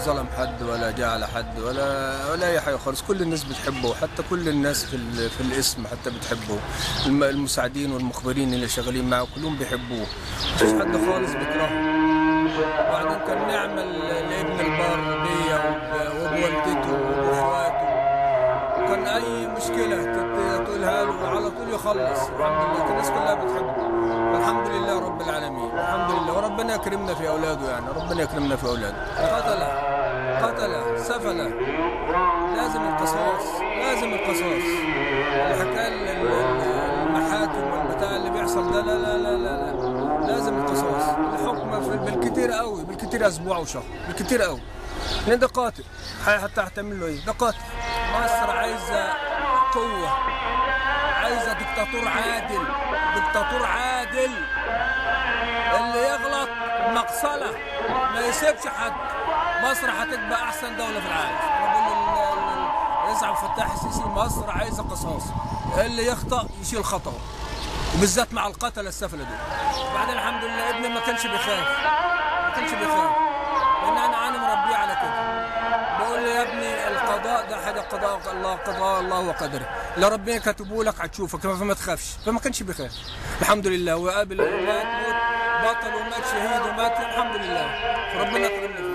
ظلم حد ولا جاء على حد ولا ولا اي حاجه خالص كل الناس بتحبه حتى كل الناس في ال- في الاسم حتى بتحبه الم- المساعدين والمخبرين اللي شغالين معه كلهم بيحبوه مفيش حد خالص بيكرهه وبعدين كان نعمل لابن البر بيا وب- وبوالدته وباخواته وكان اي مشكله تت- تقولها له على طول يخلص الحمد لله كان الناس كلها بتحبه الحمد لله رب العالمين الحمد لله وربنا يكرمنا في اولاده يعني ربنا يكرمنا في اولاده قتله قتله سفله لازم القصاص لازم القصاص الحكايه ال- ال- المحاكم والبتاع اللي بيحصل ده لا لا لا لا, لا. لازم القصاص الحكم في بالكتير قوي بالكتير اسبوع وشهر بالكتير قوي لان ده قاتل ح- حتى هتعمل له ايه ده قاتل مصر عايزه قوه عايزه دكتاتور عادل دكتاتور عادل اللي يغلط مقصله ما يسيبش حد مصر هتبقى احسن دوله في العالم انا بقول لل- لل- يسعد فتاح السيسي مصر عايزه قصاص اللي يخطا يشيل خطأه وبالذات مع القتله السفله دول وبعدين الحمد لله ابني ما كانش بيخاف ما كانش بيخاف لان انا انا مربيه على كده بقول له يا ابني القضاء ده حاجه قضاء الله قضاء الله وقدره اللي ربنا كاتبه لك هتشوفك فما تخافش فما كانش بيخاف الحمد لله وقابل مات موت بطل ومات شهيد ومات الحمد لله فربنا كرمنا